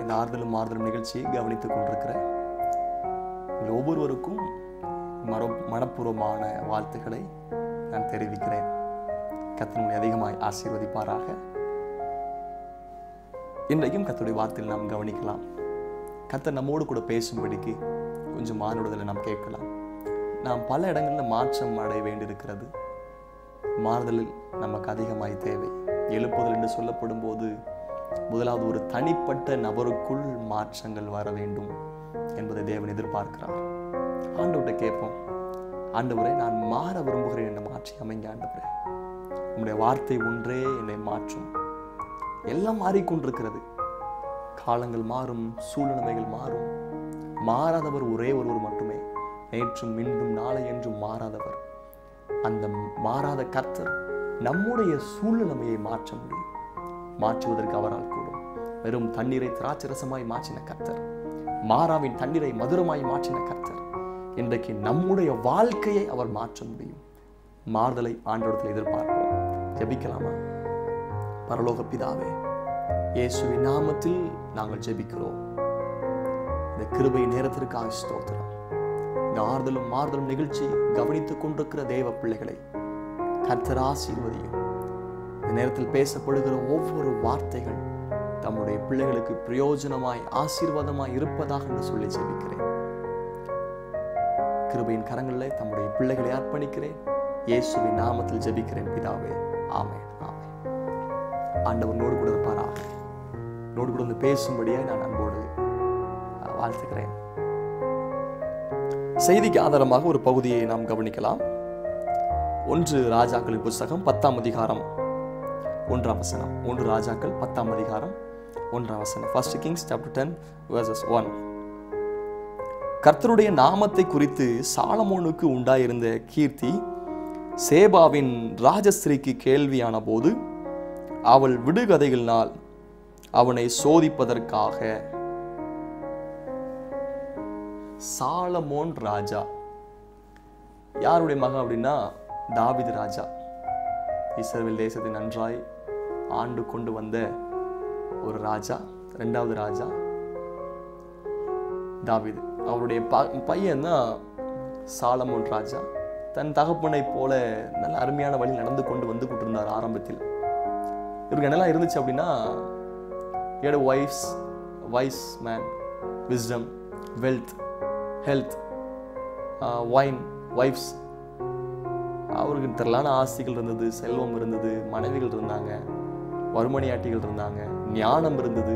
இந்த ஆறுதலும் மாறுதலும் நிகழ்ச்சியை கவனித்துக் கொண்டிருக்கிற உங்கள் ஒவ்வொருவருக்கும் மர மனப்பூர்வமான வாழ்த்துக்களை நான் தெரிவிக்கிறேன் கத்தனுடைய அதிகமாய் ஆசீர்வதிப்பாராக இன்றைக்கும் கத்துடைய வார்த்தையில் நாம் கவனிக்கலாம் கத்தர் நம்மோடு கூட பேசும்படிக்கு கொஞ்சம் மாறுதலை நாம் கேட்கலாம் நாம் பல இடங்களில் மாற்றம் அடைய வேண்டியிருக்கிறது மாறுதலில் நமக்கு அதிகமாய் தேவை எழுப்புதல் என்று சொல்லப்படும் போது முதலாவது ஒரு தனிப்பட்ட நபருக்குள் மாற்றங்கள் வர வேண்டும் என்பதை தேவன் எதிர்பார்க்கிறார் ஆண்டவர்கிட்ட கேட்போம் ஆண்டவரே நான் மாற விரும்புகிறேன் என்று மாற்றி அமைங்க ஆண்டவரே உங்களுடைய வார்த்தை ஒன்றே என்னை மாற்றும் எல்லாம் மாறிக்கொண்டிருக்கிறது காலங்கள் மாறும் சூழ்நிலைகள் மாறும் மாறாதவர் ஒரே ஒருவர் மட்டுமே நேற்றும் இன்றும் நாளை என்றும் மாறாதவர் அந்த மாறாத கர்த்தர் நம்முடைய சூழ்நிலைமையை மாற்ற முடியும் மாற்றுவதற்கு அவரால் கூடும் வெறும் தண்ணீரை திராட்சரசமாய் மாற்றின கர்த்தர் மாறாவின் தண்ணீரை மதுரமாய் மாற்றின கர்த்தர் இன்றைக்கு நம்முடைய வாழ்க்கையை அவர் மாற்ற முடியும் மாறுதலை ஆண்டோடத்தில் எதிர்பார்ப்போம் ஜெபிக்கலாமா பரலோக பிதாவே இயேசுவின் நாமத்தில் நாங்கள் ஜெபிக்கிறோம் இந்த கிருபை நேரத்திற்காக ஸ்தோத்திரம் இந்த ஆறுதலும் மாறுதலும் நிகழ்ச்சி கவனித்துக் கொண்டிருக்கிற தேவ பிள்ளைகளை கர்த்தர் ஆசீர்வதியும் இந்த நேரத்தில் பேசப்படுகிற ஒவ்வொரு வார்த்தைகள் தம்முடைய பிள்ளைகளுக்கு பிரயோஜனமாய் ஆசீர்வாதமாய் இருப்பதாக என்று சொல்லி ஜெபிக்கிறேன் கிருபையின் கரங்களில் தம்முடைய பிள்ளைகளை அர்ப்பணிக்கிறேன் இயேசுவின் நாமத்தில் ஜெபிக்கிறேன் பிதாவே ஆமென் ஆமென் ஆண்டவர் நோடு கூட இருப்பாரா நோடு கூட வந்து பேசும்படியாக நான் அன்போடு அஹ், வாழ்த்துக்கிறேன் செய்திக்கு ஆதாரமாக ஒரு பகுதியை நாம் கவனிக்கலாம் ஒன்று ராஜாக்களின் புஸ்தகம் பத்தாம் அதிகாரம் ஒன்றாம் வசனம் ஒன்று ராஜாக்கள் பத்தாம் அதிகாரம் ஒன்றாம் வசனம் first Kings chapter ten verses one கர்த்தருடைய நாமத்தை குறித்து சாலமோனுக்கு உண்டாயிருந்த கீர்த்தி சேபாவின் ராஜஸ்திரிக்கு கேள்வியான போது அவள் விடுகதைகளினால் அவனை சோதிப்பதற்காக சாலமோன் ராஜா யாருடைய மகன் அப்படின்னா தாவீது ராஜா இஸ்ரவேல் தேசத்தை நன்றாய் ஆண்டு கொண்டு வந்த ஒரு ராஜா ரெண்டாவது ராஜா தாவீது அவருடைய ப- பையன் தான் சாலமோன் ராஜா தன் தகப்பனை போல நல்ல அருமையான வழி நடந்து கொண்டு வந்து கொண்டிருந்தார் ஆரம்பத்தில் இவருக்கு என்னெல்லாம் இருந்துச்சு அப்படின்னா ஏட wives wise man wisdom wealth health wine wives அவருக்கு திரளான ஆஸ்திகள் இருந்தது செல்வம் இருந்தது மனைவிகள் இருந்தாங்க வறுமணியாட்டிகள் இருந்தாங்க ஞானம் இருந்தது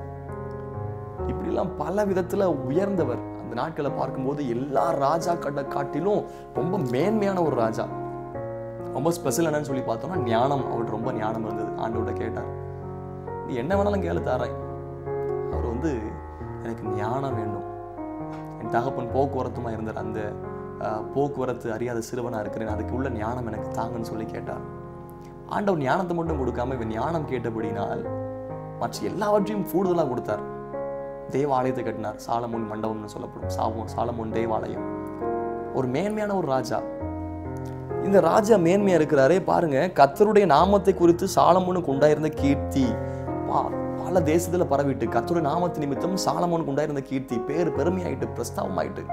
இப்படிலாம் பல விதத்துல உயர்ந்தவர் அந்த நாட்களை பார்க்கும்போது எல்லா ராஜா கட்ட காட்டிலும் ரொம்ப மேன்மையான ஒரு ராஜா ரொம்ப ஸ்பெஷல் என்னன்னு சொல்லி பார்த்தோம்னா ஞானம் அவர்கிட்ட ரொம்ப ஞானம் இருந்தது ஆண்டவர்கிட்ட கேட்டார் நீ என்ன வேணாலும் கேளு தாரேன் அவர் வந்து எனக்கு ஞானம் வேண்டும் என் தகப்பன் போக்குவரத்துமா இருந்தார் அந்த அஹ், போக்குவரத்து அறியாத சிறுவனா இருக்கிறேன் அதுக்கு உள்ள ஞானம் எனக்கு தாங்கன்னு சொல்லி கேட்டார் ஆண்டவர் ஞானத்தை மட்டும் கொடுக்காம இவன் ஞானம் கேட்டபடினால் மற்ற எல்லாவற்றையும் கூடுதலாக கொடுத்தார் தேவாலயத்தை கட்டினார் சாலமோன் மண்டபம்னு சொல்லப்படும் சாமோ சாலமோன் தேவாலயம் ஒரு மேன்மையான ஒரு ராஜா இந்த ராஜா மேன்மையா இருக்கிறாரே பாருங்க கத்தருடைய நாமத்தை குறித்து சாலமோனுக்கு உண்டாயிருந்த கீர்த்தி பா பல தேசத்துல பரவிட்டு கத்தருடைய நாமத்து நிமித்தம் சாலமோனுக்கு உண்டாயிருந்த கீர்த்தி பேர் பெருமையாயிட்டு பிரஸ்தாபம் ஆயிட்டு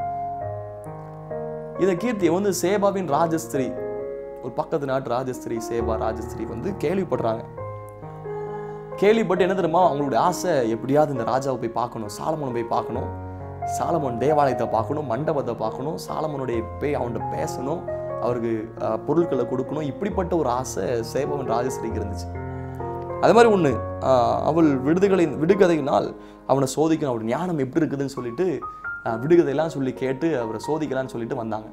இந்த கீர்த்தியை வந்து சேபாவின் ராஜஸ்திரி ஒரு பக்கத்து நாட்டு ராஜஸ்திரி சேபா ராஜஸ்திரி வந்து கேள்விப்படுறாங்க கேள்விப்பட்டு என்ன தெரியுமா அவங்களுடைய ஆசை எப்படியாவது இந்த ராஜாவை போய் பார்க்கணும் சாலமோனை போய் பார்க்கணும் சாலமோன் தேவாலயத்தை பார்க்கணும் மண்டபத்தை பார்க்கணும் சாலமோனுடைய போய் அவன்கிட்ட பேசணும் அவருக்கு அஹ், பொருட்களை கொடுக்கணும் இப்படிப்பட்ட ஒரு ஆசை சேபவன் ராஜஸ்ரீக்கு இருந்துச்சு அது மாதிரி ஒன்று அவள் விடுதுகளின் விடுகதையினால் அவனை சோதிக்கணும் அவருடைய ஞானம் எப்படி இருக்குதுன்னு சொல்லிட்டு அஹ், விடுகதையெல்லாம் சொல்லி கேட்டு அவரை சோதிக்கலாம்னு சொல்லிட்டு வந்தாங்க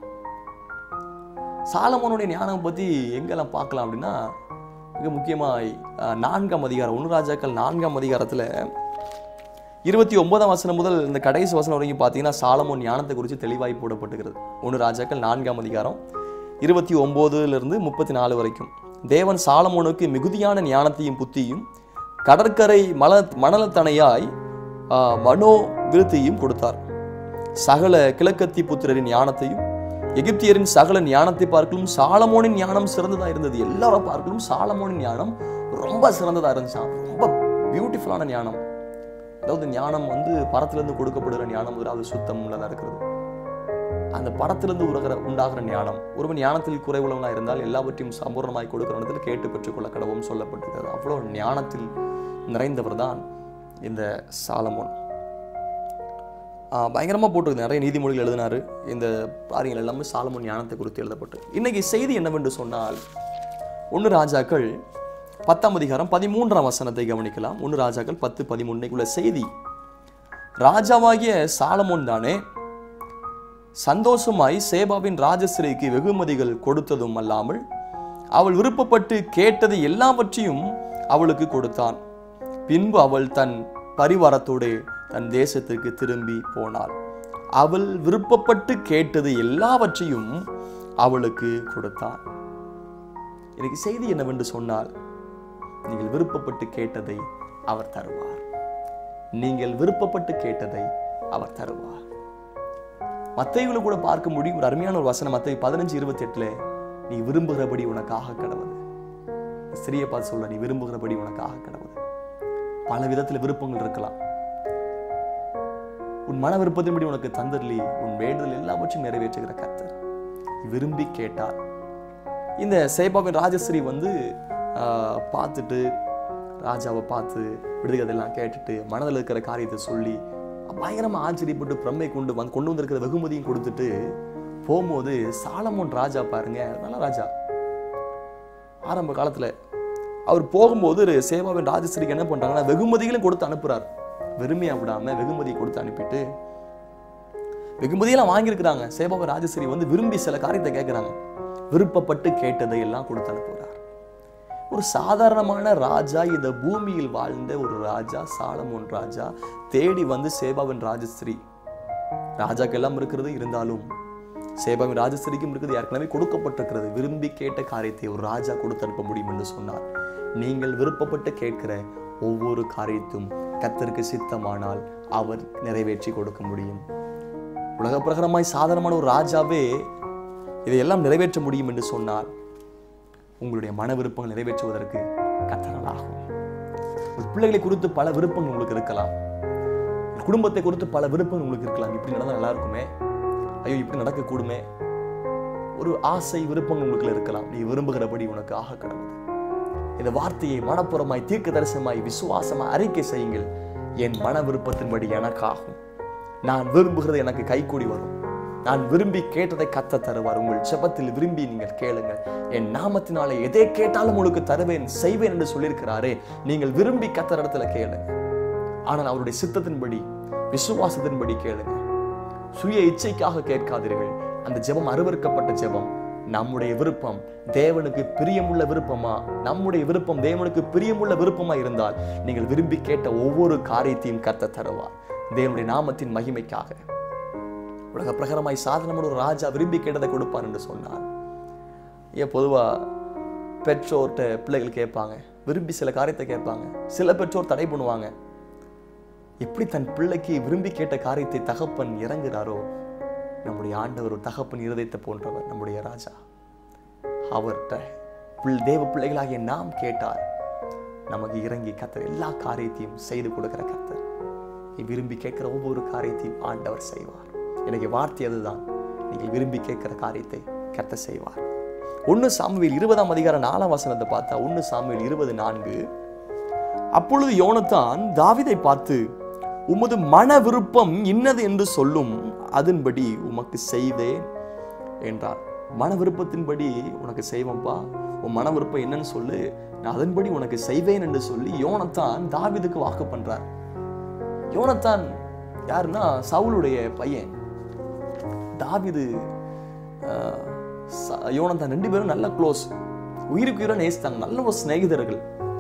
சாலமோனுடைய ஞானம் பற்றி எங்கெல்லாம் பார்க்கலாம் அப்படின்னா மிக முக்கியமாய் அஹ், நான்காம் அதிகாரம் ஒன்று ராஜாக்கள் நான்காம் அதிகாரத்தில் இருபத்தி ஒன்பதாம் வசனம் முதல் இந்த கடைசி வசனம் வரைக்கும் பார்த்தீங்கன்னா சாலமோன் ஞானத்தை குறித்து தெளிவாய் போடப்பட்டுகிறது ஒன்று ராஜாக்கள் நான்காம் அதிகாரம் இருபத்தி ஒம்போதுலேருந்து முப்பத்தி நாலு வரைக்கும் தேவன் சாலமோனுக்கு மிகுதியான ஞானத்தையும் புத்தியும் கடற்கரை மல மணலத்தனையாய் ஆ, மனோ விருத்தியும் கொடுத்தார் சகல கிழக்கத்தி புத்திரரின் ஞானத்தையும் எகிப்தியரின் சகல ஞானத்தை பார்க்கலும் சாலமோனின் ஞானம் சிறந்ததா இருந்தது எல்லாரும் பார்க்கலும் சாலமோனின் ஞானம் ரொம்ப சிறந்ததா இருந்துச்சாம் ரொம்ப பியூட்டிஃபுல்லான ஞானம் அதாவது ஞானம் வந்து பரத்திலிருந்து கொடுக்கப்படுகிற ஞானம் முதலாவது சுத்தம் உள்ளதாக இருக்கிறது அந்த படத்திலிருந்து உருகிற உண்டாகிற ஞானம் ஒருவன் ஞானத்தில் குறைவுள்ளவனாக இருந்தால் எல்லாவற்றையும் சம்பூர்ணமாய் கொடுக்கிற இடத்தில் கேட்டு பெற்றுக்கொள்ள கடவும் சொல்லப்பட்டிருக்கிறது அவ்வளோ ஞானத்தில் நிறைந்தவர் தான் இந்த சாலமோன் பயங்கரமாக போட்டிருக்கு நிறைய நீதிமொழிகள் எழுதினாரு இந்த காரியங்கள் எல்லாமே சாலமோன் ஞானத்தை குறித்து எழுதப்பட்டு இன்னைக்கு செய்தி என்னவென்று சொன்னால் ஒன்று ராஜாக்கள் பத்தாம் அதிகாரம் பதிமூன்றாம் வசனத்தை கவனிக்கலாம் ஒன்று ராஜாக்கள் பத்து பதிமூணுக்குள்ள செய்தி ராஜாவாகிய சாலமோன் தானே சந்தோஷமாய் சேபாவின் ராஜஸ்ரீக்கு வெகுமதிகள் கொடுத்ததும் அல்லாமல் அவள் விருப்பப்பட்டு கேட்டது எல்லாவற்றையும் அவளுக்கு கொடுத்தான் பின்பு அவள் தன் பரிவாரத்தோடு தன் தேசத்திற்கு திரும்பி போனாள் அவள் விருப்பப்பட்டு கேட்டது எல்லாவற்றையும் அவளுக்கு கொடுத்தான் எனக்கு செய்தி என்னவென்று சொன்னால் நீங்கள் விருப்பப்பட்டு கேட்டதை அவர் தருவார் நீங்கள் விருப்பப்பட்டு கேட்டதை அவர் தருவார் மத்தைகளை கூட பார்க்க முடியும் ஒரு அருமையான ஒரு வசனம் மத்தை பதினஞ்சு இருபத்தி எட்டுல நீ விரும்புகிறபடி உனக்காக கடவுது ஸ்திரியை பார்த்து சொல்ல நீ விரும்புகிறபடி உனக்காக கடவுது பல விதத்துல விருப்பங்கள் இருக்கலாம் உன் மன விருப்பத்தின்படி உனக்கு தந்தர்லி உன் வேண்டுதல் எல்லாவற்றையும் நிறைவேற்றுகிற கர்த்தர் விரும்பி கேட்டார் இந்த சேபாவின் ராஜஸ்ரீ வந்து ஆஹ், பார்த்துட்டு ராஜாவை பார்த்து விடுதலைலாம் கேட்டுட்டு மனதில் இருக்கிற காரியத்தை சொல்லி பயங்கரமா ஆச்சரியப்பட்டு பிரம்மை கொண்டு வந்து கொண்டு வந்திருக்கிற வெகுமதியும் கொடுத்துட்டு போகும்போது சாலமோன் ராஜா பாருங்க நல்ல ராஜா ஆரம்ப காலத்துல அவர் போகும்போது ஒரு சேவாவின் ராஜஸ்ரீக்கு என்ன பண்றாங்கன்னா வெகுமதிகளும் கொடுத்து அனுப்புறார் வெறுமையா விடாம வெகுமதி கொடுத்து அனுப்பிட்டு வெகுமதியெல்லாம் வாங்கியிருக்கிறாங்க சேபாவின் ராஜஸ்ரீ வந்து விரும்பி சில காரியத்தை கேட்குறாங்க விருப்பப்பட்டு கேட்டதை எல்லாம் கொடுத்து அனுப்புகிறார் ஒரு சாதாரணமான ராஜா இந்த பூமியில் வாழ்ந்த ஒரு ராஜா சாலமோன் ராஜா தேடி வந்து சேபாவின் ராஜஸ்ரீ ராஜாக்கெல்லாம் இருக்கிறது இருந்தாலும் சேபாவின் ராஜஸ்ரீக்கும் இருக்குது ஏற்கனவே கொடுக்கப்பட்டிருக்கிறது விரும்பி கேட்ட காரியத்தை ஒரு ராஜா கொடுத்து அனுப்ப முடியும் என்று சொன்னார் நீங்கள் விருப்பப்பட்டு கேட்கிற ஒவ்வொரு காரியத்தும் கத்தருக்கு சித்தமானால் அவர் நிறைவேற்றி கொடுக்க முடியும் உலக பிரகாரமாய் சாதாரணமான ஒரு ராஜாவே இதையெல்லாம் நிறைவேற்ற முடியும் என்று சொன்னார் உங்களுடைய மன விருப்பங்கள் நிறைவேற்றுவதற்கு கத்தனால் ஆகும் உங்கள் பிள்ளைகளை குறித்து பல விருப்பங்கள் உங்களுக்கு இருக்கலாம் உங்கள் குடும்பத்தை குறித்து பல விருப்பங்கள் உங்களுக்கு இருக்கலாம் இப்படி நடந்தா நல்லா இருக்குமே ஐயோ இப்படி நடக்கக்கூடுமே ஒரு ஆசை விருப்பங்கள் உங்களுக்கு இருக்கலாம் நீ விரும்புகிறபடி உனக்கு ஆக கடவுள் இந்த வார்த்தையை மனப்புறமாய் தீர்க்க தரிசனமாய் விசுவாசமாய் அறிக்கை செய்யுங்கள் என் மன விருப்பத்தின்படி எனக்காகும் நான் விரும்புகிறது எனக்கு கைகூடி வரும் நான் விரும்பி கேட்டதை கத்த தருவார் உங்கள் ஜெபத்தில் விரும்பி நீங்கள் கேளுங்கள் என் நாமத்தினாலே எதை கேட்டாலும் உங்களுக்கு தருவேன் செய்வேன் என்று சொல்லியிருக்கிறாரே நீங்கள் விரும்பி கத்தர் இடத்துல கேளுங்க ஆனால் அவருடைய சித்தத்தின்படி விசுவாசத்தின்படி கேளுங்க சுய இச்சைக்காக கேட்காதீர்கள் அந்த ஜெபம் அருவருக்கப்பட்ட ஜெபம் நம்முடைய விருப்பம் தேவனுக்கு பிரியமுள்ள விருப்பமா நம்முடைய விருப்பம் தேவனுக்கு பிரியமுள்ள விருப்பமா இருந்தால் நீங்கள் விரும்பி கேட்ட ஒவ்வொரு காரியத்தையும் கத்த தருவார் தேவனுடைய நாமத்தின் மகிமைக்காக உலக பிரகாரமாய் சாதனமான ஒரு ராஜா விரும்பி கேட்டதை கொடுப்பார் என்று சொன்னார் ஏன் பொதுவா பெற்றோர்கிட்ட பிள்ளைகள் கேட்பாங்க விரும்பி சில காரியத்தை கேட்பாங்க சில பெற்றோர் தடை பண்ணுவாங்க எப்படி தன் பிள்ளைக்கு விரும்பி கேட்ட காரியத்தை தகப்பன் இறங்குறாரோ நம்முடைய ஆண்டவர் ஒரு தகப்பன் இருதயத்தை போன்றவர் நம்முடைய ராஜா அவர்கிட்ட பிள் தேவ பிள்ளைகளாகிய நாம் கேட்டால் நமக்கு இறங்கி கத்தர் எல்லா காரியத்தையும் செய்து கொடுக்கிற கத்தர் நீ விரும்பி கேட்கிற ஒவ்வொரு காரியத்தையும் ஆண்டவர் செய்வார் எனக்கு வார்த்தை அதுதான் நீங்கள் விரும்பி கேட்கிற காரியத்தை கத்த செய்வார் ஒன்று சாமுவேல் இருபதாம் அதிகாரம் நாலாம் வசனத்தை பார்த்தா ஒன்று சாமுவேல் இருபது நான்கு அப்பொழுது யோனத்தான் தாவீதை பார்த்து உமது மன விருப்பம் இன்னது என்று சொல்லும் அதன்படி உமக்கு செய்தேன் என்றார் மன விருப்பத்தின்படி உனக்கு செய்வேன்பா உன் மன விருப்பம் என்னன்னு சொல்லு நான் அதன்படி உனக்கு செய்வேன் என்று சொல்லி யோனத்தான் தாவீதுக்கு வாக்கு பண்றார் யோனத்தான் யாருன்னா சவுலுடைய பையன் தாவீது ஆஹ், ச- யோனத்தான் ரெண்டு பேரும் நல்ல க்ளோஸ் உயிருக்கு உயிரை நேசித்தாங்க நல்ல ஒரு சிநேகிதர்கள்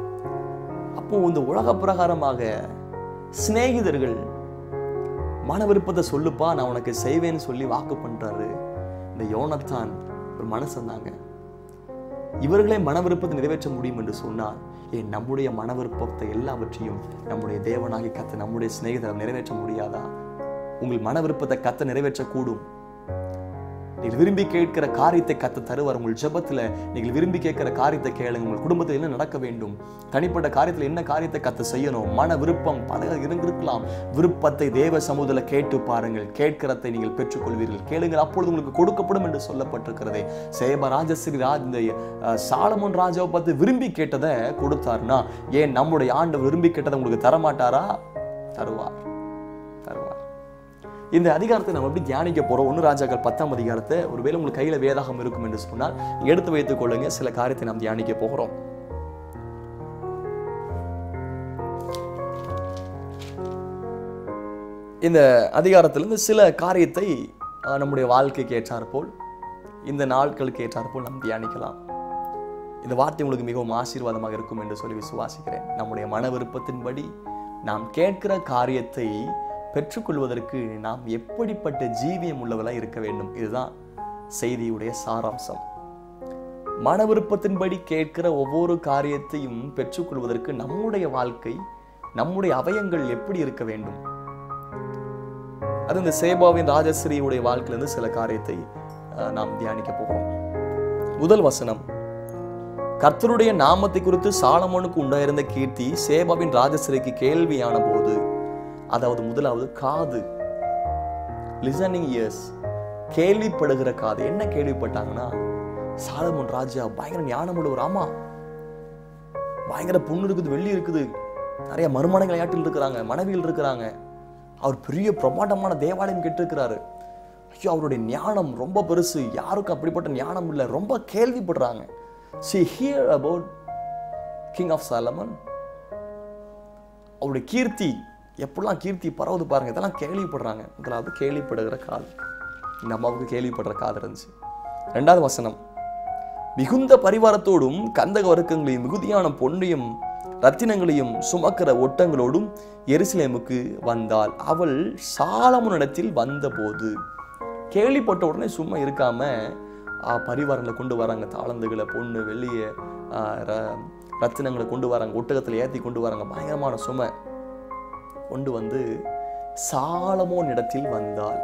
அப்போ இந்த உலக பிரகாரமாக சிநேகிதர்கள் மன விருப்பத்தை சொல்லுப்பா நான் உனக்கு செய்வேன்னு சொல்லி வாக்கு பண்றாரு இந்த யோனத்தான் ஒரு மனசன் தாங்க இவர்களே மன விருப்பத்தை நிறைவேற்ற முடியும் என்று சொன்னால் ஏன் நம்முடைய மன விருப்பத்தை எல்லாவற்றையும் நம்முடைய தேவனாகி கத்த நம்முடைய சிநேகிதரை நிறைவேற்ற முடியாதா உங்கள் மன விருப்பத்தை கத்த நிறைவேற்றக்கூடும் நீங்கள் விரும்பி கேட்கிற காரியத்தை கத்த தருவார் உங்கள் ஜெபத்துல நீங்கள் விரும்பி கேட்கிற காரியத்தை கேளுங்க உங்கள் குடும்பத்தில் என்ன நடக்க வேண்டும் தனிப்பட்ட காரியத்தில் என்ன காரியத்தை கத்த செய்யணும் மன விருப்பம் பல இருந்திருக்கலாம் விருப்பத்தை தேவ சமூகத்துல கேட்டு பாருங்கள் கேட்கிறதை நீங்கள் பெற்றுக்கொள்வீர்கள் கேளுங்கள் அப்பொழுது உங்களுக்கு கொடுக்கப்படும் என்று சொல்லப்பட்டிருக்கிறதே சேப ராஜஸ்ரீ ராஜ் இந்த அஹ், சாலமோன் ராஜாவை பார்த்து விரும்பி கேட்டதை கொடுத்தாருன்னா ஏன் நம்முடைய ஆண்டவர் விரும்பி கேட்டதை உங்களுக்கு தரமாட்டாரா தருவார் தருவார் இந்த அதிகாரத்தை நம்ம எப்படி தியானிக்க போறோம் ஒன்று ராஜாக்கள் பத்தாம் அதிகாரத்தை ஒருவேளை உங்களுக்கு கையில வேதாகம் இருக்கும் என்று சொன்னால் எடுத்து வைத்துக் கொள்ளுங்க சில காரியத்தை நாம் தியானிக்க போகிறோம் இந்த அதிகாரத்திலிருந்து சில காரியத்தை அஹ், நம்முடைய வாழ்க்கைக்கு ஏற்றாற்போல் இந்த நாட்களுக்கு ஏற்றாற்போல் நாம் தியானிக்கலாம் இந்த வார்த்தை உங்களுக்கு மிகவும் ஆசீர்வாதமாக இருக்கும் என்று சொல்லி விசுவாசிக்கிறேன் நம்முடைய மன விருப்பத்தின்படி நாம் கேட்கிற காரியத்தை பெற்றுக்கொள்வதற்கு நாம் எப்படிப்பட்ட ஜீவியம் உள்ளவர்களாக இருக்க வேண்டும் இதுதான் செய்தியுடைய சாராம்சம் மன விருப்பத்தின்படி கேட்கிற ஒவ்வொரு காரியத்தையும் பெற்றுக்கொள்வதற்கு நம்முடைய வாழ்க்கை நம்முடைய அவயங்கள் எப்படி இருக்க வேண்டும் அது இந்த சேபாவின் ராஜஸ்ரீயுடைய வாழ்க்கையிலிருந்து சில காரியத்தை அஹ், நாம் தியானிக்க போகிறோம் முதல் வசனம் கர்த்தருடைய நாமத்தை குறித்து சாலமோனுக்கு உண்டாயிருந்த கீர்த்தி சேபாவின் ராஜஸ்ரீக்கு கேள்வியான போது அதாவது முதலாவது காது லிசனிங் இயர்ஸ் கேள்விப்படுகிற காது என்ன கேள்விப்பட்டாங்கன்னா சாலமோன் ராஜா பயங்கர ஞானம் உள்ளவர் ஆமா பயங்கர பொண்ணு இருக்குது வெள்ளி இருக்குது நிறைய மறுமணங்கள் ஆட்டில் இருக்கிறாங்க மனைவிகள் இருக்கிறாங்க அவர் பெரிய பிரமாண்டமான தேவாலயம் கெட்டிருக்கிறாரு ஐயோ அவருடைய ஞானம் ரொம்ப பெருசு யாருக்கும் அப்படிப்பட்ட ஞானம் இல்லை ரொம்ப கேள்விப்படுறாங்க she hear about king of Solomon அவருடைய கீர்த்தி எப்படிலாம் கீர்த்தி பரவுது பாருங்க இதெல்லாம் கேள்விப்படுறாங்க முதலாவது கேள்விப்படுகிற கால் இந்த அம்மாவுக்கு கேள்விப்படுற காது இருந்துச்சு ரெண்டாவது வசனம் மிகுந்த பரிவாரத்தோடும் கந்தக வர்க்கங்களையும் மிகுதியான பொன்னையும் ரத்தினங்களையும் சுமக்கிற ஒட்டங்களோடும் எருசலேமுக்கு வந்தாள் அவள் சாலமுனிடத்தில் வந்தபோது கேள்விப்பட்ட உடனே சும்மா இருக்காம ஆ, பரிவாரங்களை கொண்டு வராங்க தாளந்துகளை பொண்ணு வெள்ளிய ஆ, ர- ரத்தினங்களை கொண்டு வராங்க ஒட்டகத்தில் ஏற்றி கொண்டு வராங்க பயங்கரமான சுமை கொண்டு வந்து சாலமோன் இடத்தில் வந்தாள்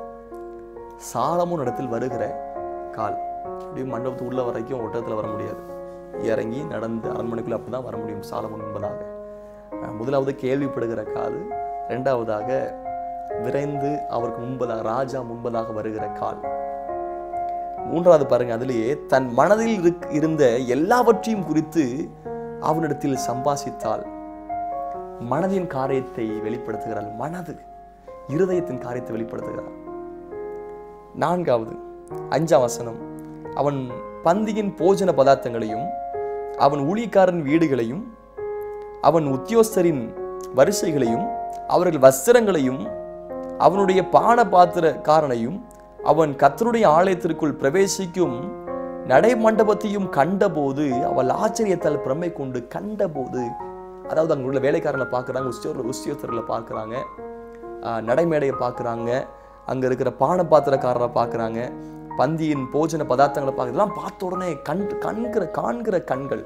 சாலமோன் இடத்தில் வருகிற கால் அப்படியே மண்டபத்து உள்ள வரைக்கும் ஒட்டகத்தில் வர முடியாது இறங்கி நடந்து அரண்மனைக்குள்ள அப்படி தான் வர முடியும் சாலமோன் என்பதாக அஹ் முதலாவது கேள்விப்படுகிற கால் ரெண்டாவதாக விரைந்து அவருக்கு முன்பதாக ராஜா முன்பதாக வருகிற கால் மூன்றாவது பாருங்க அதிலேயே தன் மனதில் இருக்- இருந்த எல்லாவற்றையும் குறித்து அவனிடத்தில் சம்பாசித்தாள் மனதின் காரியத்தை வெளிப்படுத்துகிறாள் மனது இருதயத்தின் காரியத்தை வெளிப்படுத்துகிறாள் நான்காவது அஞ்சாம் வசனம் அவன் பந்தியின் போஜன பதார்த்தங்களையும் அவன் ஊழியக்காரன் வீடுகளையும் அவன் உத்தியோஸ்தரின் வரிசைகளையும் அவர்கள் வஸ்திரங்களையும் அவனுடைய பான பாத்திரக்காரனையும் அவன் கர்த்தருடைய ஆலயத்திற்குள் பிரவேசிக்கும் நடைமண்டபத்தையும் கண்டபோது அவள் ஆச்சரியத்தால் பிரமை கொண்டு கண்டபோது அதாவது அங்க உள்ள வேலைக்காரனை பார்க்குறாங்க உஸ்தியோர் உஸ்தியோஸ்தர்களை பார்க்குறாங்க நடைமேடையை பார்க்குறாங்க அங்கே இருக்கிற பான பாத்திரக்காரரை பார்க்குறாங்க பந்தியின் போஜன பதார்த்தங்களை பார்க்க இதெல்லாம் பார்த்த உடனே கண் கண்கிற காண்கிற கண்கள்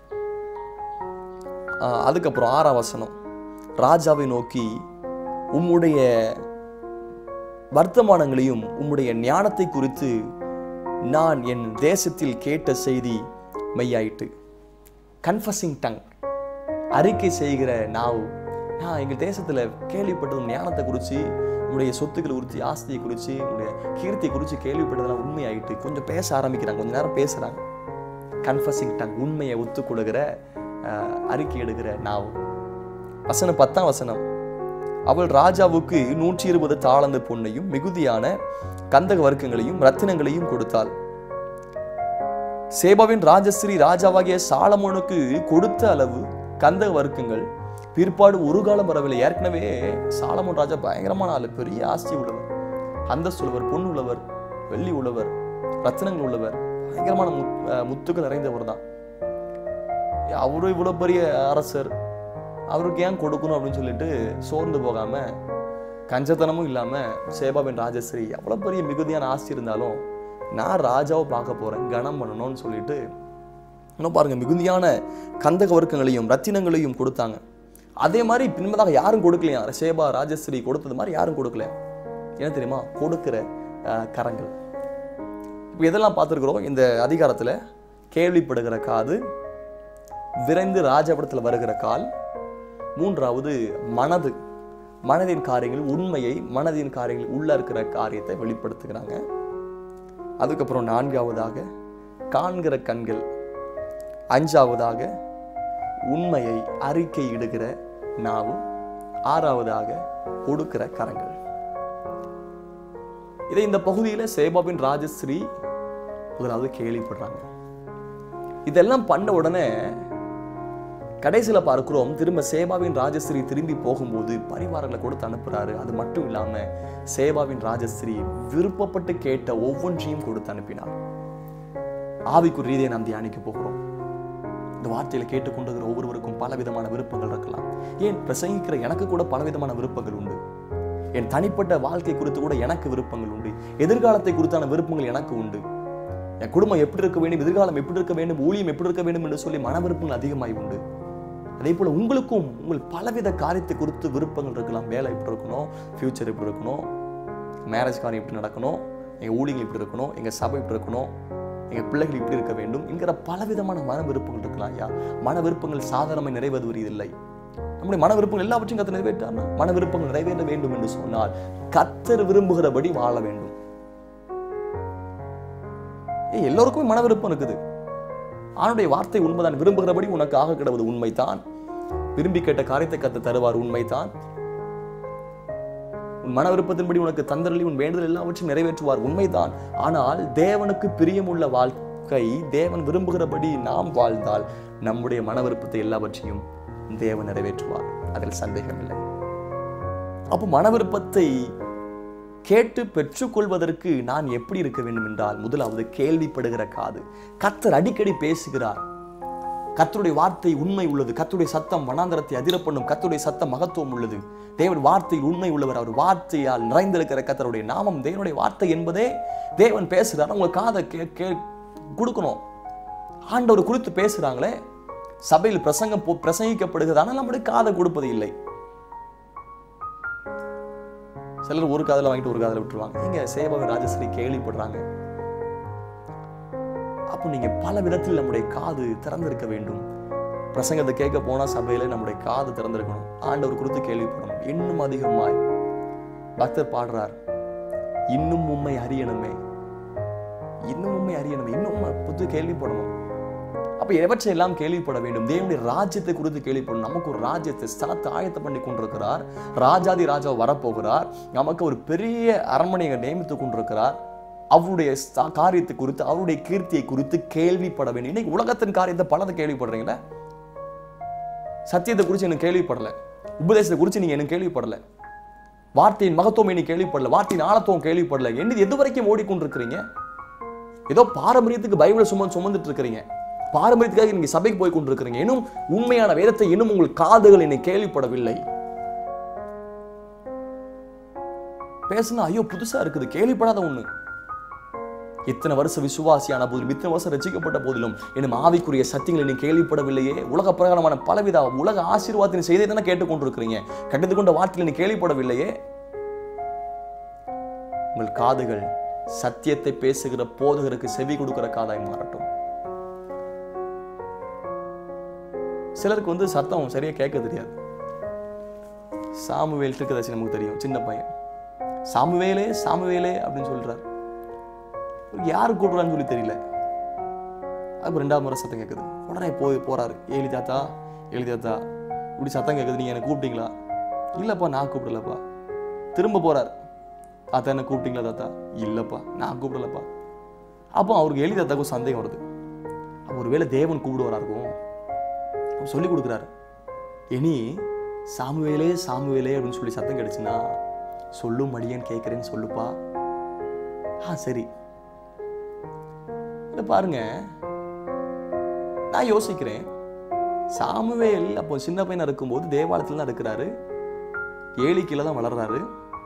ஆஹ் அதுக்கப்புறம் ஆறாம் வசனம் ராஜாவை நோக்கி உம்முடைய வர்த்தமானங்களையும் உம்முடைய ஞானத்தை குறித்து நான் என் தேசத்தில் கேட்ட செய்தி மெய்யாயிட்டு கன்ஃபஸிங் டங் அறிக்கை செய்கிற நாவு நான் எங்கள் தேசத்தில் கேள்விப்பட்டது ஞானத்தை குறித்து உங்களுடைய சொத்துக்களை குறித்து ஆஸ்தியை குறித்து உங்களுடைய கீர்த்தியை குறித்து கேள்விப்பட்டதெல்லாம் உண்மையாயிட்டு கொஞ்சம் பேச ஆரம்பிக்கிறாங்க கொஞ்ச நேரம் பேசுகிறாங்க கன்ஃபஸிங் டங் உண்மையை ஒத்துக்கொள்கிற அஹ், அறிக்கை எடுக்கிற நாவு வசனம் பத்தாம் வசனம் அவள் ராஜாவுக்கு நூற்றி இருபது தாளந்து பொன்னையும் மிகுதியான கந்தக வர்க்கங்களையும் ரத்தினங்களையும் கொடுத்தாள் சேபாவின் ராஜஸ்ரீ ராஜாவாகிய சாலமோனுக்கு கொடுத்த அளவு கந்தக வர்க்கங்கள் பிற்பாடு ஒரு காலம் வரவில்லை ஏற்கனவே சாலமோன் ராஜா பயங்கரமான ஆளு பெரிய ஆஸ்தி உள்ளவர் அந்தஸ்து உள்ளவர் பொன் உள்ளவர் வெள்ளி உள்ளவர் ரத்தினங்கள் உள்ளவர் பயங்கரமான முத் அஹ் முத்துக்கள் நிறைந்தவர் தான் அவரும் இவ்வளவு பெரிய அரசர் அவருக்கு ஏன் கொடுக்கணும் அப்படின்னு சொல்லிட்டு சோர்ந்து போகாம கஞ்சத்தனமும் இல்லாம சேபாவின் ராஜஸ்ரீ அவ்வளவு பெரிய மிகுதியான ஆஸ்தி இருந்தாலும் நான் ராஜாவை பார்க்க போறேன் கனம் பண்ணணும்னு சொல்லிட்டு இன்னும் பாருங்க மிகுதியான கந்தக வர்க்கங்களையும் ரத்தினங்களையும் கொடுத்தாங்க அதே மாதிரி பின்பதாக யாரும் கொடுக்கலையா சேபா ராஜஸ்ரீ கொடுத்தது மாதிரி யாரும் கொடுக்கல என்ன தெரியுமா கொடுக்கிற அஹ், கரங்கள் இப்போ இதெல்லாம் பார்த்துருக்குறோம் இந்த அதிகாரத்தில் கேள்விப்படுகிற காது விரைந்து ராஜபடத்தில் வருகிற கால் மூன்றாவது மனது மனதின் காரியங்கள் உண்மையை மனதின் காரியங்கள் உள்ள இருக்கிற காரியத்தை வெளிப்படுத்துகிறாங்க அதுக்கப்புறம் நான்காவதாக காண்கிற கண்கள் அஞ்சாவதாக உண்மையை அறிக்கையிடுகிற நாவு ஆறாவதாக கொடுக்கிற கரங்கள் இதை இந்த பகுதியில் சேபாவின் ராஜஸ்ரீ முதலாவது கேள்விப்படுறாங்க இதெல்லாம் பண்ண உடனே கடைசியில் பார்க்கிறோம் திரும்ப சேபாவின் ராஜஸ்ரீ திரும்பி போகும்போது பரிவாரங்களை கொடுத்து அனுப்புறாரு அது மட்டும் இல்லாம சேபாவின் ராஜஸ்ரீ விருப்பப்பட்டு கேட்ட ஒவ்வொன்றையும் கொடுத்து அனுப்பினார் ஆவிக்கு ரீதியை நாம் தியானிக்க போகிறோம் இந்த வார்த்தையில கேட்டுக்கொண்டுகிற ஒவ்வொருவருக்கும் பல விதமான விருப்பங்கள் இருக்கலாம் ஏன் பிரசங்கிக்கிற எனக்கு கூட பல விதமான விருப்பங்கள் உண்டு என் தனிப்பட்ட வாழ்க்கை குறித்து கூட எனக்கு விருப்பங்கள் உண்டு எதிர்காலத்தை குறித்தான விருப்பங்கள் எனக்கு உண்டு என் குடும்பம் எப்படி இருக்க வேண்டும் எதிர்காலம் எப்படி இருக்க வேண்டும் ஊழியம் எப்படி இருக்க வேண்டும் என்று சொல்லி மன விருப்பங்கள் அதிகமாய் உண்டு அதே போல உங்களுக்கும் உங்கள் பலவித காரியத்தை குறித்து விருப்பங்கள் இருக்கலாம் வேலை எப்படி இருக்கணும் ஃபியூச்சர் எப்படி இருக்கணும் மேரேஜ் காரியம் எப்படி நடக்கணும் எங்கள் ஊழியங்கள் இப்படி இருக்கணும் எங்கள் சபை இப்படி இருக்கணும் எங்கள் பிள்ளைகள் இப்படி இருக்க வேண்டும் என்கிற பலவிதமான மன விருப்பங்கள் இருக்கலாம் ஐயா மன விருப்பங்கள் சாதாரணமாக நிறைவேறுவதில்லை நம்முடைய மன விருப்பங்கள் எல்லாவற்றையும் கத்து நிறைவேற்றார்னா மன விருப்பங்கள் நிறைவேற வேண்டும் என்று சொன்னால் கத்தர் விரும்புகிறபடி வாழ வேண்டும் ஏய், எல்லோருக்குமே மன விருப்பம் இருக்குது ஆணுடைய வார்த்தை உண்மைதான் விரும்புகிறபடி உனக்கு ஆக கிடவது உண்மைதான் விரும்பி கேட்ட காரியத்தை கத்த தருவார் உண்மைதான் உன் மன விருப்பத்தின்படி உனக்கு தந்தரளி உன் வேண்டுதல் எல்லாவற்றையும் நிறைவேற்றுவார் உண்மைதான் ஆனால் தேவனுக்கு பிரியமுள்ள வாழ்க்கை தேவன் விரும்புகிறபடி நாம் வாழ்ந்தால் நம்முடைய மன விருப்பத்தை எல்லாவற்றையும் தேவன் நிறைவேற்றுவார் அதில் சந்தேகம் இல்லை அப்போ மன விருப்பத்தை கேட்டு பெற்றுக்கொள்வதற்கு நான் எப்படி இருக்க வேண்டும் என்றால் முதலாவது கேள்விப்படுகிற காது கத்தர் அடிக்கடி பேசுகிறார் கத்தருடைய வார்த்தை உண்மை உள்ளது கத்தருடைய சத்தம் வனாந்தரத்தை அதிர பண்ணும் கத்தருடைய சத்தம் மகத்துவம் உள்ளது தேவன் வார்த்தையில் உண்மை உள்ளவர் அவர் வார்த்தையால் நிறைந்திருக்கிற கத்தருடைய நாமம் தேவனுடைய வார்த்தை என்பதே தேவன் பேசுகிறார் உங்க காதை கே கே கொடுக்கணும் ஆண்டவர் குறித்து பேசுறாங்களே சபையில் பிரசங்கம் போ- பிரசங்கிக்கப்படுகிறது ஆனால் நம்முடைய காதை கொடுப்பது இல்லை சிலர் ஒரு காதில் வாங்கிட்டு ஒரு காதில் விட்டுருவாங்க இங்க சேவக ராஜஸ்ரீ கேள்விப்படுறாங்க அப்போ நீங்க பல விதத்தில் நம்முடைய காது திறந்திருக்க வேண்டும் பிரசங்கத்தை கேட்க போனா சபையில நம்முடைய காது திறந்திருக்கணும் ஆண்டவர் குறித்து கேள்விப்படணும் இன்னும் அதிகமாய் பக்தர் பாடுறார் இன்னும் உண்மை அறியணுமே இன்னும் உண்மை அறியணுமே இன்னும் உண்மை புது கேள்விப்படணும் அப்ப எவற்றை எல்லாம் கேள்விப்பட வேண்டும் தேவனுடைய ராஜ்யத்தை குறித்து கேள்விப்படணும் நமக்கு ஒரு ராஜ்யத்தை ஸ்தலத்தை ஆயத்தம் பண்ணி கொண்டிருக்கிறார் ராஜாதி ராஜா வரப்போகிறார் நமக்கு ஒரு பெரிய அரண்மனையை நியமித்து கொண்டிருக்கிறார் அவருடைய ஸ்த- காரியத்தை குறித்து அவருடைய கீர்த்தியை குறித்து கேள்விப்பட வேண்டும் இன்னைக்கு உலகத்தின் காரியத்தை பலதை கேள்விப்படுறீங்களா சத்தியத்தை குறித்து எனக்கு கேள்விப்படல உபதேசத்தை குறித்து நீங்க எனக்கு கேள்விப்படல வார்த்தையின் மகத்துவம் எனக்கு கேள்விப்படல வார்த்தையின் ஆழத்துவம் கேள்விப்படல என்ன எது வரைக்கும் ஓடிக்கொண்டிருக்கிறீங்க ஏதோ பாரம்பரியத்துக்கு பைபிளை சுமந்து சுமந்துட்டு இருக்கிறீங்க பாரம்பரியத்துக்காக நீங்க சபைக்கு போய் கொண்டிருக்கிறீங்க இன்னும் உண்மையான வேதத்தை இன்னும் உங்கள் காதுகள் என்னை கேள்விப்படவில்லை பேசுனா ஐயோ புதுசா இருக்குது கேள்விப்படாத ஒண்ணு இத்தனை வருஷ விசுவாசியான போதிலும் இத்தனை வருஷம் ரசிக்கப்பட்ட போதிலும் என்னும் ஆவிக்குரிய சத்தியங்களை நீ கேள்விப்படவில்லையே உலக பிரகாரமான பலவித உலக ஆசீர்வாதத்தின் செய்தியை தானே கேட்டுக்கொண்டிருக்கிறீங்க கட்டத்துக்கொண்ட வார்த்தைகளை நீ கேள்விப்படவில்லையே உங்கள் காதுகள் சத்தியத்தை பேசுகிற போதகருக்கு செவி கொடுக்கிற காதாய் மாறட்டும் சிலருக்கு வந்து சத்தம் சரியா கேட்க தெரியாது சாமுவேல் இருக்குதாச்சு நமக்கு தெரியும் சின்ன பையன் சாமுவேலே சாமுவேலே அப்படின்னு சொல்றார் யாரு கூப்பிடுறான்னு சொல்லி தெரியல அது ரெண்டாவது முறை சத்தம் கேட்குது உடனே போய் போறாரு ஏலி தாத்தா ஏலி தாத்தா இப்படி சத்தம் கேட்குது நீங்க என்ன கூப்பிட்டீங்களா இல்லப்பா நான் கூப்பிடலப்பா திரும்ப போறார் தாத்தா என்ன கூப்பிட்டீங்களா தாத்தா இல்லப்பா நான் கூப்பிடலப்பா அப்போ அவருக்கு எலி தாத்தாக்கும் சந்தேகம் வருது அப்ப ஒருவேளை தேவன் கூப்பிடுவாரா இருக்கும் அவர் சொல்லி கொடுக்குறாரு இனி சாமுவேலே சாமுவேலே அப்படின்னு சொல்லி சத்தம் கிடைச்சுன்னா சொல்லும் மடியேன்னு கேட்குறேன்னு சொல்லுப்பா ஆ சரி இல்ல பாருங்க நான் யோசிக்கிறேன் சாமுவேல் அப்போ சின்ன பையனா இருக்கும்போது தேவாலயத்துல தான் இருக்கிறாரு ஏழி கீழே தான் வளர்றாரு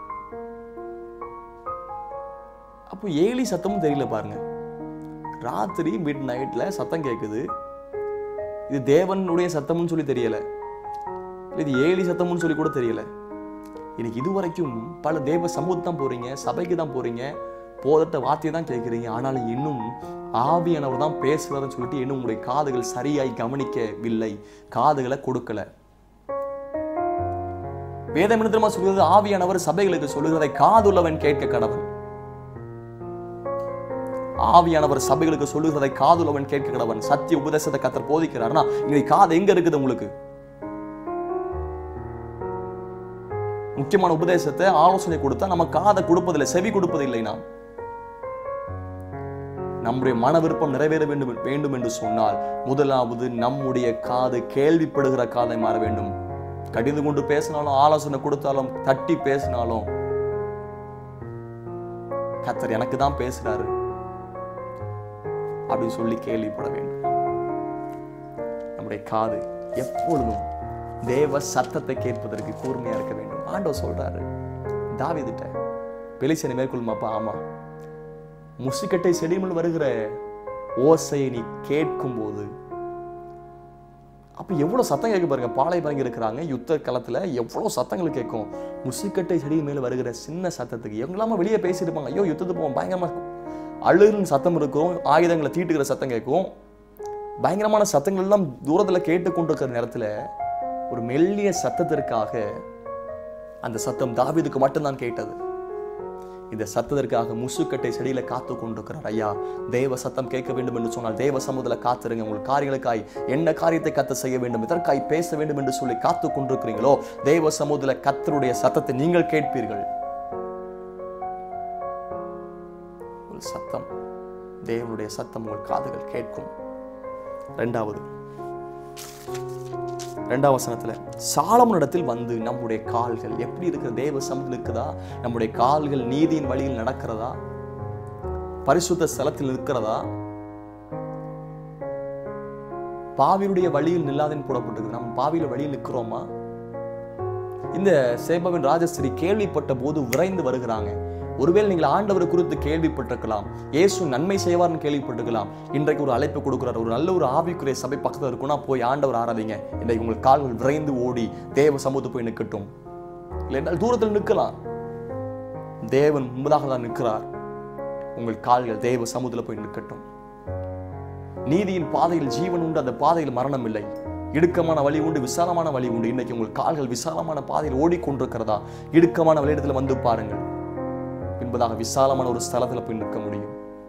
அப்போ ஏலி சத்தமும் தெரியல பாருங்க ராத்திரி மிட் நைட்ல சத்தம் கேட்குது இது தேவனுடைய சத்தம்னு சொல்லி தெரியல இல்ல இது ஏலி சத்தம்னு சொல்லி கூட தெரியல இன்னைக்கு இதுவரைக்கும் பல தேவ சமூகத்துக்கு தான் போறீங்க சபைக்கு தான் போறீங்க போதட்ட வார்த்தையை தான் கேட்குறீங்க ஆனாலும் இன்னும் ஆவியானவர் தான் பேசுறாருன்னு சொல்லிட்டு இன்னும் உங்களுடைய காதுகள் சரியாய் கவனிக்கவில்லை காதுகளை கொடுக்கல வேதம் என்ன தெரியுமா சொல்கிறது ஆவியானவர் சபைகளுக்கு சொல்லுகிறதை காதுள்ளவன் கேட்க கடவன் ஆவியானவர் சபைகளுக்கு சொல்லுகிறதை காதுள்ளவன் கேட்க கடவன் சத்திய உபதேசத்தை கத்தர் போதிக்கிறார்னா இங்க காது எங்க இருக்குது உங்களுக்கு முக்கியமான உபதேசத்தை ஆலோசனை கொடுத்தா நம்ம காதை கொடுப்பதில்லை செவி கொடுப்பதில்லை நாம் நம்முடைய மன விருப்பம் நிறைவேற வேண்டும் வேண்டும் என்று சொன்னால் முதலாவது நம்முடைய காது கேள்விப்படுகிற காதை மாற வேண்டும் கடிந்து கொண்டு பேசினாலும் ஆலோசனை கொடுத்தாலும் தட்டி பேசினாலும் கத்தர் எனக்கு தான் பேசுறாரு அப்படின்னு சொல்லி கேள்விப்பட வேண்டும் நம்முடைய காது எப்பொழுதும் தேவ சத்தத்தை கேட்பதற்கு கூர்மையா இருக்க வேண்டும் ஆண்டவர் சொல்றாரு தாவிதிட்ட பெலிசனை மேற்கொள்ளுமாப்பா ஆமா முசுக்கட்டை செடிமுள் வருகிற ஓசையை நீ கேட்கும் போது அப்ப எவ்வளவு சத்தம் கேட்க பாருங்க பாலை பறங்கி இருக்கிறாங்க யுத்த களத்துல எவ்வளவு சத்தங்கள் கேட்கும் முசுக்கட்டை செடி மேல வருகிற சின்ன சத்தத்துக்கு எங்களாம வெளியே பேசியிருப்பாங்க ஐயோ யுத்தத்துக்கு போவோம் பயங்கரமா இருக்கும் அழுகுன்னு சத்தம் இருக்கும் ஆயுதங்களை தீட்டுகிற சத்தம் கேட்கும் பயங்கரமான சத்தங்கள் எல்லாம் தூரத்துல கேட்டுக்கொண்டிருக்கிற நேரத்துல ஒரு மெல்லிய சத்தத்திற்காக அந்த சத்தம் தாவீதுக்கு மட்டும்தான் கேட்டது இந்த சத்தத்திற்காக முசுக்கட்டை செடியில காத்து கொண்டிருக்கிறார் ஐயா தேவ சத்தம் கேட்க வேண்டும் என்று சொன்னால் தேவ சமுதில காத்துருங்க உங்கள் காரியங்களுக்காய் என்ன காரியத்தை கத்த செய்ய வேண்டும் இதற்காய் பேச வேண்டும் என்று சொல்லி காத்து கொண்டிருக்கிறீங்களோ தேவ சமுதில கத்தருடைய சத்தத்தை நீங்கள் கேட்பீர்கள் ஒரு சத்தம் தேவனுடைய சத்தம் உங்கள் காதுகள் கேட்கும் ரெண்டாவது ரெண்டாம் வசனத்துல சாலமனிடத்தில் வந்து நம்முடைய கால்கள் எப்படி இருக்கிற தேவ சமத்தில் இருக்குதா நம்முடைய கால்கள் நீதியின் வழியில் நடக்கிறதா பரிசுத்த ஸ்தலத்தில் இருக்கிறதா பாவியுடைய வழியில் நில்லாதேன்னு போடப்பட்டிருக்கு நம்ம பாவியில வழியில் நிற்கிறோமா இந்த சேபவின் ராஜஸ்ரீ கேள்விப்பட்ட போது விரைந்து வருகிறாங்க ஒருவேளை நீங்கள் ஆண்டவரை குறித்து கேள்விப்பட்டிருக்கலாம் இயேசு நன்மை செய்வார்னு கேள்விப்பட்டிருக்கலாம் இன்றைக்கு ஒரு அழைப்பு கொடுக்குறாரு ஒரு நல்ல ஒரு ஆவிக்குரிய சபை பக்கத்தில் இருக்குன்னா போய் ஆண்டவர் ஆராதிங்க இன்றைக்கு உங்கள் கால்கள் விரைந்து ஓடி தேவ சமூகத்து போய் நிற்கட்டும் இல்லைன்றால் தூரத்தில் நிற்கலாம் தேவன் முன்பதாக தான் நிற்கிறார் உங்கள் கால்கள் தேவ சமூகத்தில் போய் நிற்கட்டும் நீதியின் பாதையில் ஜீவன் உண்டு அந்த பாதையில் மரணம் இல்லை இடுக்கமான வழி உண்டு விசாலமான வழி உண்டு இன்னைக்கு உங்கள் கால்கள் விசாலமான பாதையில் ஓடிக்கொண்டிருக்கிறதா இடுக்கமான வழியிடத்தில் வந்து பாருங்கள் என்பதாக விசாலமான ஒரு ஸ்தலத்தில் போய் நிற்க முடியும்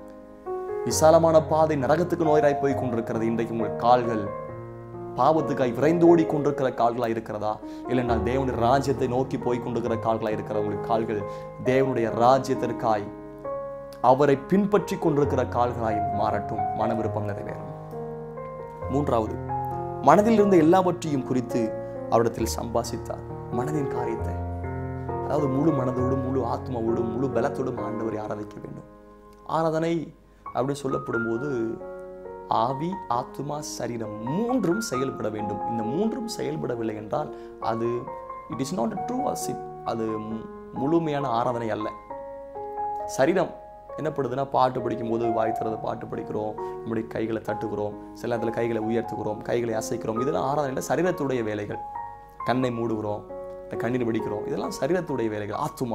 விசாலமான பாதை நரகத்துக்கு நோயராய் போய் கொண்டிருக்கிறது இன்றைக்கு உங்கள் கால்கள் பாவத்துக்காய் விரைந்து ஓடி கொண்டிருக்கிற கால்களா இருக்கிறதா இல்லைன்றால் தேவனுடைய ராஜ்யத்தை நோக்கி போய் கொண்டிருக்கிற கால்களா இருக்கிற உங்கள் கால்கள் தேவனுடைய ராஜ்யத்திற்காய் அவரை பின்பற்றி கொண்டிருக்கிற கால்களாய் மாறட்டும் மன விருப்பம் நிறைவேறும் மூன்றாவது மனதில் இருந்த எல்லாவற்றையும் குறித்து அவரிடத்தில் சம்பாசித்தார் மனதின் காரியத்தை அதாவது முழு மனதோடும் முழு ஆத்மாவோடும் முழு பலத்தோடும் ஆண்டவரை ஆராதிக்க வேண்டும் ஆராதனை அப்படி சொல்லப்படும் போது ஆவி ஆத்மா சரீரம் மூன்றும் செயல்பட வேண்டும் இந்த மூன்றும் செயல்படவில்லை என்றால் அது இட் இஸ் நாட் ட்ரூ அசிப் அது மு- முழுமையான ஆராதனை அல்ல சரீரம் என்ன பண்ணுதுன்னா பாட்டு படிக்கும்போது வாய் திறந்து பாட்டு படிக்கிறோம் நம்முடைய கைகளை தட்டுகிறோம் சில நேரத்தில் கைகளை உயர்த்துகிறோம் கைகளை அசைக்கிறோம் இதெல்லாம் ஆராதனையில் சரீரத்துடைய வேலைகள் கண்ணை மூடுகிறோம் இந்த கண்ணீர் வெடிக்கிறோம் இதெல்லாம் சரீரத்துடைய வேலைகள் ஆத்துமா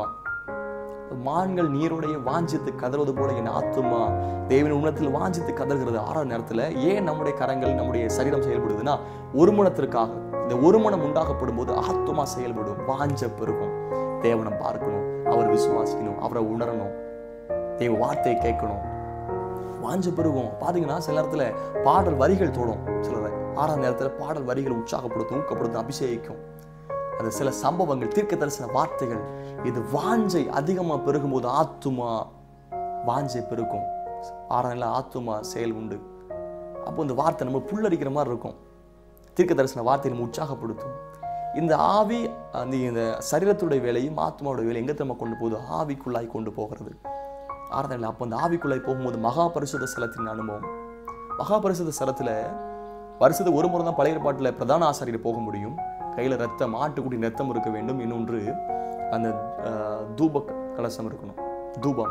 மான்கள் நீருடைய வாஞ்சித்து கதறுவது போல என் ஆத்துமா தேவன் உணத்தில் வாஞ்சித்து கதறுகிறது ஆறாவது நேரத்தில் ஏன் நம்முடைய கரங்கள் நம்முடைய சரீரம் செயல்படுதுன்னா ஒரு மனத்திற்காக இந்த ஒரு மனம் உண்டாகப்படும் போது ஆத்துமா செயல்படும் வாஞ்ச பெருகும் தேவனை பார்க்கணும் அவர் விசுவாசிக்கணும் அவரை உணரணும் தேவ வார்த்தையை கேட்கணும் வாஞ்ச பெருகும் பாத்தீங்கன்னா சில நேரத்துல பாடல் வரிகள் தோடும் சிலரை ஆறாம் நேரத்துல பாடல் வரிகள் உற்சாகப்படுத்தும் ஊக்கப்படுத்தும் அபிஷேகிக்கும் அது சில சம்பவங்கள் தீர்க்க தரிசன வார்த்தைகள் இது வாஞ்சை அதிகமா பெருகும்போது ஆத்துமா வாஞ்சை பெருக்கும் ஆறாம் நிலை ஆத்துமா செயல் உண்டு அப்போ இந்த வார்த்தை நம்ம புல்லரிக்கிற மாதிரி இருக்கும் தீர்க்க தரிசன வார்த்தை நம்ம உற்சாகப்படுத்தும் இந்த ஆவி அந்த இந்த சரீரத்துடைய வேலையும் ஆத்மாவோட வேலையும் எங்க நம்ம கொண்டு போகுது ஆவிக்குள்ளாய் கொண்டு போகிறது ஆறாம் அப்போ அந்த ஆவிக்குள்ளாய் போகும்போது மகா பரிசுத்த ஸ்தலத்தின் அனுபவம் மகா பரிசுத்த ஸ்தலத்துல வருஷத்துக்கு ஒரு முறை தான் பழைய பாட்டில் பிரதான ஆசாரியர் போக முடியும் கையில ரத்தம் ஆட்டுக்குடி ரத்தம் இருக்க வேண்டும் இன்னொன்று அந்த ஆஹ், தூப கலசம் இருக்கணும் தூபம்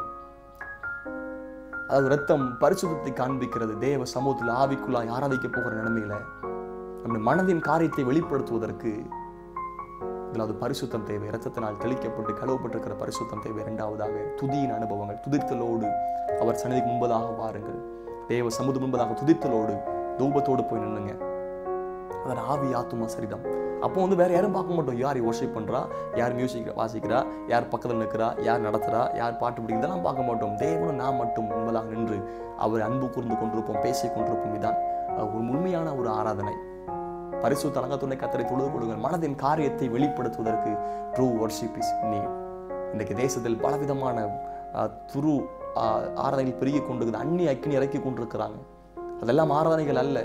அதாவது ரத்தம் பரிசுத்தத்தை காண்பிக்கிறது தேவ சமூகத்தில் ஆவிக்குள்ளாய் ஆராதிக்க போகிற நிலைமையில நம்முடைய மனதின் காரியத்தை வெளிப்படுத்துவதற்கு முதலாவது பரிசுத்தம் தேவை இரத்தத்தினால் தெளிக்கப்பட்டு கழுவப்பட்டிருக்கிற பரிசுத்தம் தேவை இரண்டாவதாக துதியின் அனுபவங்கள் துதித்தலோடு அவர் சன்னதிக்கு முன்பதாக வாருங்கள் தேவ சமுது முன்பதாக துதித்தலோடு தூபத்தோடு போய் நின்னுங்க அதன் ஆவி ஆத்துமா சரிதம் அப்போ வந்து வேற யாரும் பார்க்க மாட்டோம் யார் worship பண்றா யார் மியூசிக் வாசிக்கிறா யார் பக்கத்தில் நிற்கிறா யார் நடத்துறா யார் பாட்டு பிடிக்கும் இதெல்லாம் பார்க்க மாட்டோம் தேவனும் நான் மட்டும் முன்பதாக நின்று அவர் அன்பு கூர்ந்து கொண்டிருப்போம் பேசிக் கொண்டிருப்போம் இதான் அஹ், ஒரு உண்மையான ஒரு ஆராதனை பரிசு தலங்கத்துணை கத்தரை தொழுது கொடுங்கள் மனதின் காரியத்தை வெளிப்படுத்துவதற்கு ட்ரூ வர்ஷிப் இஸ் நீட் இன்றைக்கு தேசத்தில் பலவிதமான அஹ், துரு அஹ், ஆராதனைகள் பெருகி கொண்டிருக்குது அந்நிய அக்கினி இறக்கி கொண்டிருக்கிறாங்க அதெல்லாம் ஆராதனைகள் அல்ல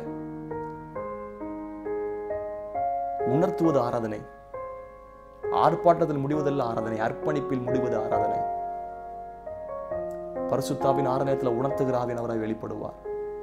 உணர்த்துவது ஆராதனை ஆர்ப்பாட்டத்தில் முடிவதல்ல ஆராதனை அர்ப்பணிப்பில் முடிவது ஆராதனை பரிசுத்தாவின் ஆராதனத்தில் உணர்த்துகிற ஆவியானவராய் வெளிப்படுவார்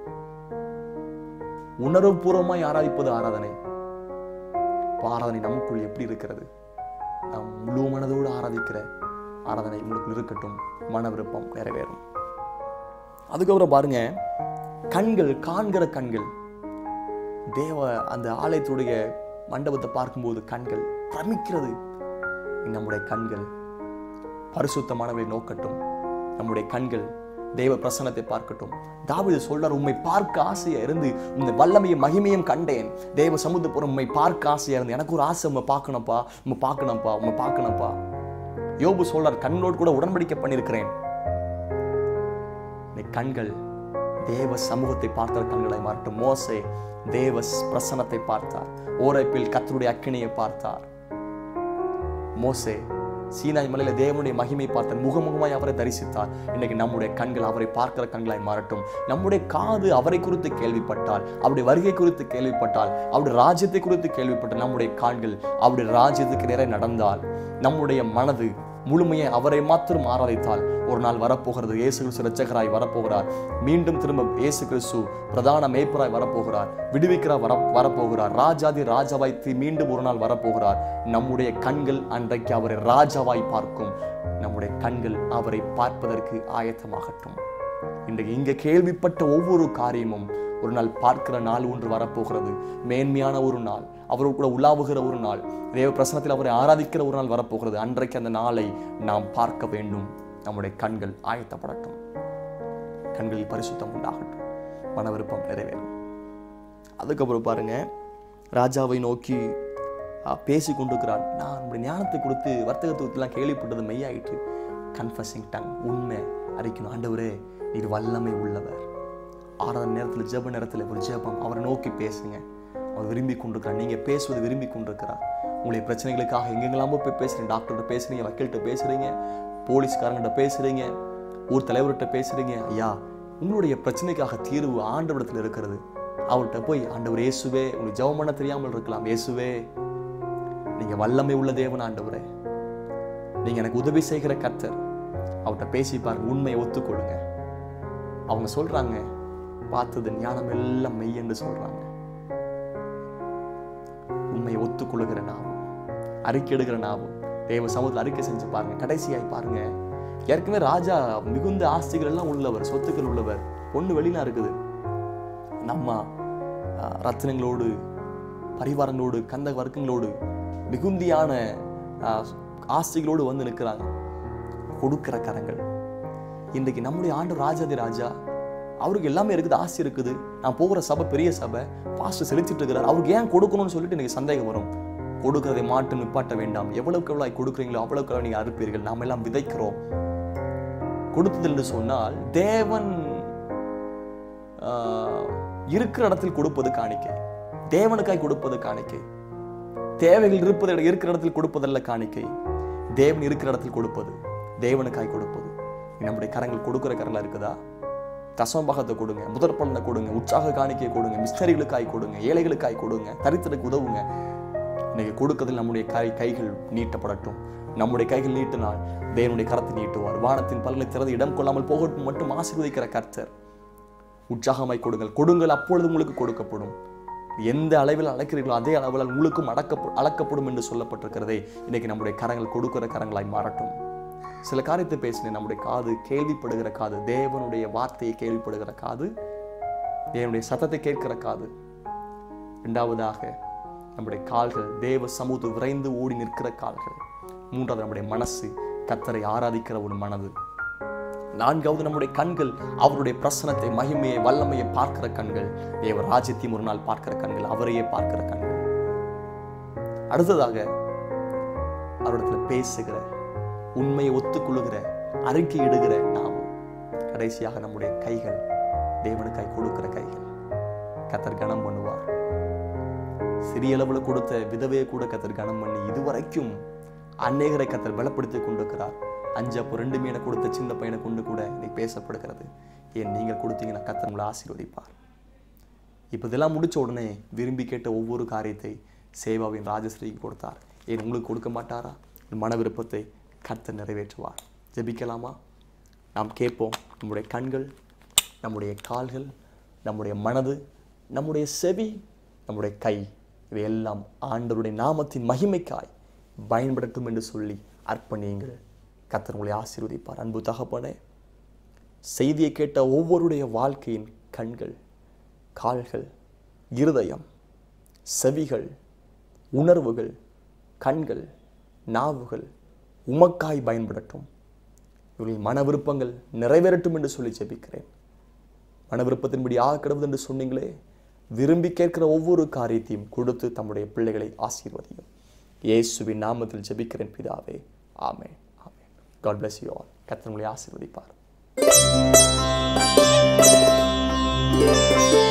உணர்வுபூர்வமாய் ஆராதிப்பது ஆராதனை இப்ப ஆராதனை நமக்குள் எப்படி இருக்கிறது நாம் முழு மனதோடு ஆராதிக்கிற ஆராதனை உங்களுக்குள் இருக்கட்டும் மன விருப்பம் நிறைவேறும் அதுக்கப்புறம் பாருங்க கண்கள் காண்கிற கண்கள் தேவ அந்த ஆலயத்துடைய மண்டபத்தை பார்க்கும்போது கண்கள் பிரமிக்கிறது நம்முடைய கண்கள் பரிசுத்தமானவை நோக்கட்டும் நம்முடைய கண்கள் தேவ பிரசன்னத்தை பார்க்கட்டும் தாவீது சொல்றார் உம்மை பார்க்க ஆசையா இருந்து இந்த வல்லமையும் மகிமையும் கண்டேன் தேவ சமுத்திரப்புறம் உம்மை பார்க்க ஆசையா இருந்து எனக்கு ஒரு ஆசை உம்மை பார்க்கணும்ப்பா உம்மை பார்க்கணும்ப்பா உம்மை பார்க்கணும்ப்பா யோபு சொல்றார் கண்ணோடு கூட உடன்படிக்கை பண்ணியிருக்கிறேன் இந்த கண்கள் தேவ சமூகத்தை பார்த்த கண்களை மாறட்டும் மோசே தேவ பிரசன்னத்தை பார்த்தார் ஓரைப்பில் கத்தருடைய அக்கினியை பார்த்தார் மோசே சீனாய் மலையில தேவனுடைய மகிமை பார்த்தார் முகமுகமாய் அவரை தரிசித்தார் இன்னைக்கு நம்முடைய கண்கள் அவரை பார்க்கிற கண்களாய் மாறட்டும் நம்முடைய காது அவரை குறித்து கேள்விப்பட்டால் அவருடைய வருகை குறித்து கேள்விப்பட்டால் அவருடைய ராஜ்யத்தை குறித்து கேள்விப்பட்டால் நம்முடைய கால்கள் அவருடைய ராஜ்யத்துக்கு நேரே நடந்தால் நம்முடைய மனது முழுமையை அவரை மாத்திரம் ஆராதித்தால் ஒரு நாள் வரப்போகிறது இயேசு கிறிஸ்து இரட்சகராய் வரப்போகிறார் மீண்டும் திரும்ப இயேசு கிறிஸ்து பிரதான மேய்ப்பராய் வரப்போகிறார் விடுவிக்கிறார் வர வரப்போகிறார் ராஜாதி ராஜாவாய் தி- மீண்டும் ஒரு நாள் வரப்போகிறார் நம்முடைய கண்கள் அன்றைக்கு அவரை ராஜாவாய் பார்க்கும் நம்முடைய கண்கள் அவரை பார்ப்பதற்கு ஆயத்தமாகட்டும் இன்றைக்கு இங்க கேள்விப்பட்ட ஒவ்வொரு காரியமும் ஒரு நாள் பார்க்கிற நாள் ஒன்று வரப்போகிறது மேன்மையான ஒரு நாள் அவரோடு கூட உலாவுகிற ஒரு நாள் தேவ பிரசனத்தில் அவரை ஆராதிக்கிற ஒரு நாள் வரப்போகிறது அன்றைக்கு அந்த நாளை நாம் பார்க்க வேண்டும் நம்முடைய கண்கள் ஆயத்தப்படட்டும் கண்களில் பரிசுத்தம் உண்டாகட்டும் மன விருப்பம் நிறைவேறும் அதுக்கப்புறம் பாருங்க ராஜாவை நோக்கி பேசி கொண்டிருக்கிறார் நான் நம்முடைய ஞானத்தை கொடுத்து வர்த்தகத்துவத்தெல்லாம் கேள்விப்பட்டது மெய்யாயிற்று கன்ஃபஸிங் டங் உண்மை அறிக்கணும் ஆண்டவரே நீர் வல்லமை உள்ளவர் ஆறாவது நேரத்தில் ஜெப நேரத்தில் ஒரு ஜெபம் அவரை நோக்கி பேசுங்க அவர் விரும்பி கொண்டிருக்கிறார் நீங்கள் பேசுவது விரும்பி கொண்டிருக்கிறார் உங்களுடைய பிரச்சனைகளுக்காக எங்கெங்கெல்லாமோ போய் பேசுறீங்க டாக்டர்கிட்ட பேசுறீங்க வக்கீல்கிட்ட பேசுறீங்க போலீஸ்காரங்கிட்ட பேசுறீங்க ஊர் தலைவர்கிட்ட பேசுறீங்க ஐயா உங்களுடைய பிரச்சனைக்காக தீர்வு ஆண்டவரிடத்தில் இருக்கிறது அவர்கிட்ட போய் ஆண்டவர் இயேசுவே உங்களுக்கு ஜெபம் பண்ண தெரியாமல் இருக்கலாம் இயேசுவே நீங்க வல்லமை உள்ள தேவன் ஆண்டவரே நீங்க எனக்கு உதவி செய்கிற கர்த்தர் அவர்கிட்ட பேசி பாருங்க உண்மையை ஒத்துக்கொள்ளுங்க அவங்க சொல்றாங்க பார்த்தது ஞானம் எல்லாம் மெய் என்று சொல்றாங்க உண்மையை ஒத்துக்கொள்ளுகிற நாவும் அறிக்கையிடுகிற நாவும் தேவ சமூகத்தில் அறிக்கை செஞ்சு பாருங்க கடைசியாய் பாருங்க ஏற்கனவே ராஜா மிகுந்த ஆஸ்திகள் எல்லாம் உள்ளவர் சொத்துக்கள் உள்ளவர் பொண்ணு வெளியில இருக்குது நம்ம ஆஹ், ரத்தினங்களோடு பரிவாரங்களோடு கந்த வர்க்கங்களோடு மிகுந்தியான ஆஹ், ஆஸ்திகளோடு வந்து நிற்கிறாங்க கொடுக்கிற கரங்கள் இன்றைக்கு நம்முடைய ஆண்டு ராஜாதி ராஜா அவருக்கு எல்லாமே இருக்குது ஆசை இருக்குது நான் போகிற சபை பெரிய சபை பாஸ்டர் செலுத்திட்டு இருக்கிறார் அவருக்கு ஏன் கொடுக்கணும்னு சொல்லிட்டு எனக்கு சந்தேகம் வரும் கொடுக்கிறதை மாட்டு நிப்பாட்ட வேண்டாம் எவ்வளவுக்கு எவ்வளவு கொடுக்குறீங்களோ அவ்வளவுக்கு எவ்வளவு நீங்க அறுப்பீர்கள் நாம் எல்லாம் விதைக்கிறோம் கொடுத்தது என்று சொன்னால் தேவன் ஆஹ், இருக்கிற இடத்தில் கொடுப்பது காணிக்கை தேவனுக்காய் கொடுப்பது காணிக்கை தேவைகள் இருப்பது இருக்கிற இடத்தில் கொடுப்பதல்ல காணிக்கை தேவன் இருக்கிற இடத்தில் கொடுப்பது தேவனுக்காய் கொடுப்பது நம்முடைய கரங்கள் கொடுக்கிற கரங்களா இருக்குதா தசமபாகத்தை கொடுங்க முதற் பலனை கொடுங்க உற்சாக காணிக்கை கொடுங்க மிஸ்டரிகளுக்காய் கொடுங்க ஏழைகளுக்காய் கொடுங்க தரித்திரக்கு உதவுங்க இன்னைக்கு கொடுக்கறதில் நம்முடைய கை கைகள் நீட்டப்படட்டும் நம்முடைய கைகள் நீட்டினால் தேவனுடைய கரத்தை நீட்டுவார் வானத்தின் பலனை திறந்து இடம் கொள்ளாமல் போகட்டும் மட்டும் ஆசீர்வதிக்கிற கர்த்தர் உற்சாகமாய் கொடுங்கள் கொடுங்கள் அப்பொழுது உங்களுக்கு கொடுக்கப்படும் எந்த அளவில் அழைக்கிறீர்களோ அதே அளவில் உங்களுக்கும் அடக்க அளக்கப்படும் என்று சொல்லப்பட்டிருக்கிறதே இன்னைக்கு நம்முடைய கரங்கள் கொடுக்கிற கரங்களாய் மாறட்டும் சில காரியத்தை பேசினேன் நம்முடைய காது கேள்விப்படுகிற காது தேவனுடைய வார்த்தையை கேள்விப்படுகிற காது தேவனுடைய சத்தத்தை கேட்கிற காது இரண்டாவதாக நம்முடைய கால்கள் தேவ சமூகத்தில் விரைந்து ஓடி நிற்கிற கால்கள் மூன்றாவது நம்முடைய மனசு கத்தரை ஆராதிக்கிற ஒரு மனது நான்காவது நம்முடைய கண்கள் அவருடைய பிரசனத்தை மகிமையை வல்லமையை பார்க்கிற கண்கள் தேவ ராஜ்யத்தையும் ஒரு நாள் பார்க்கிற கண்கள் அவரையே பார்க்கிற கண்கள் அடுத்ததாக அவரிடத்துல பேசுகிற உண்மையை ஒத்துக்கொள்ளுகிற அறிக்கையிடுகிற நாவும் கடைசியாக நம்முடைய கைகள் தேவனுக்காய் கொடுக்கிற கைகள் கத்தர் கனம் பண்ணுவார் சிறிய அளவுல கொடுத்த விதவையை கூட கத்தர் கனம் பண்ணி இதுவரைக்கும் அநேகரை கத்தர் பலப்படுத்தி கொண்டிருக்கிறார் அஞ்சு அப்போ ரெண்டு மீனை கொடுத்த சின்ன பையனை கொண்டு கூட இன்னைக்கு பேசப்படுகிறது ஏன் நீங்கள் கொடுத்தீங்கன்னா கத்தர் உங்களை ஆசீர்வதிப்பார் இப்போ இதெல்லாம் முடிச்ச உடனே விரும்பி கேட்ட ஒவ்வொரு காரியத்தை சேவாவின் ராஜஸ்ரீக்கு கொடுத்தார் ஏன் உங்களுக்கு கொடுக்க மாட்டாரா உன் மன விருப்பத்தை கர்த்தர் நிறைவேற்றுவார் ஜெபிக்கலாமா நாம் கேட்போம் நம்முடைய கண்கள் நம்முடைய கால்கள் நம்முடைய மனது நம்முடைய செவி நம்முடைய கை இவையெல்லாம் ஆண்டவருடைய நாமத்தின் மகிமைக்காய் பயன்படட்டும் என்று சொல்லி அர்ப்பணியுங்கள் கர்த்தர் உங்களை ஆசீர்வதிப்பார் அன்பு தகப்பனே செய்தியை கேட்ட ஒவ்வொருடைய வாழ்க்கையின் கண்கள் கால்கள் இருதயம் செவிகள் உணர்வுகள் கண்கள் நாவுகள் உமக்காய் பயன்படட்டும் இவர்களின் மன விருப்பங்கள் நிறைவேறட்டும் என்று சொல்லி ஜெபிக்கிறேன் மன விருப்பத்தின்படி ஆக கிடவது என்று சொன்னீங்களே விரும்பி கேட்கிற ஒவ்வொரு காரியத்தையும் கொடுத்து தம்முடைய பிள்ளைகளை ஆசீர்வதியும் இயேசுவின் நாமத்தில் ஜெபிக்கிறேன் பிதாவே ஆமென் ஆமென் காட் bless you all கர்த்தர் உங்களை ஆசீர்வதிப்பார்